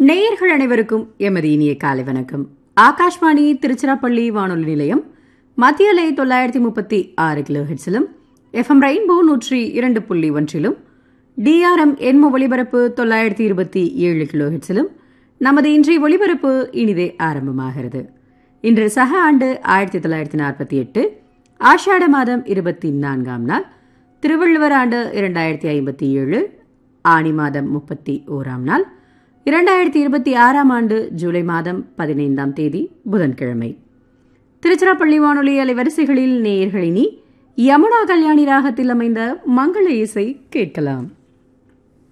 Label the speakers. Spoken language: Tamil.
Speaker 1: நேயர்கள் அனைவருக்கும் எமது இனிய காலை வணக்கம் ஆகாஷ்வாணி திருச்சிராப்பள்ளி வானொலி நிலையம் மத்திய அலை தொள்ளாயிரத்தி முப்பத்தி ஆறு கிலோ ஹெட்ஸிலும் எஃப்எம் ரெயின்போ நூற்றி இரண்டு புள்ளி ஒன்றிலும் டிஆர்எம் எண்ம ஒளிபரப்பு தொள்ளாயிரத்தி இருபத்தி ஏழு கிலோ ஹெட்ஸிலும் நமது இன்றைய ஒளிபரப்பு இனிதே ஆரம்பமாகிறது இன்று சக ஆண்டு ஆயிரத்தி தொள்ளாயிரத்தி நாற்பத்தி எட்டு ஆஷாட மாதம் இருபத்தி நான்காம் நாள் திருவள்ளுவர் ஆண்டு இரண்டாயிரத்தி ஐம்பத்தி ஏழு ஆணி மாதம் முப்பத்தி ஓராம் நாள் இரண்டாயிரத்தி இருபத்தி ஆறாம் ஆண்டு ஜூலை மாதம் பதினைந்தாம் தேதி புதன்கிழமை திருச்சிராப்பள்ளி வானொலி அலைவரிசைகளில் நேயர்களினி யமுனா கல்யாணி ராகத்தில் அமைந்த மங்கள இசை கேட்கலாம்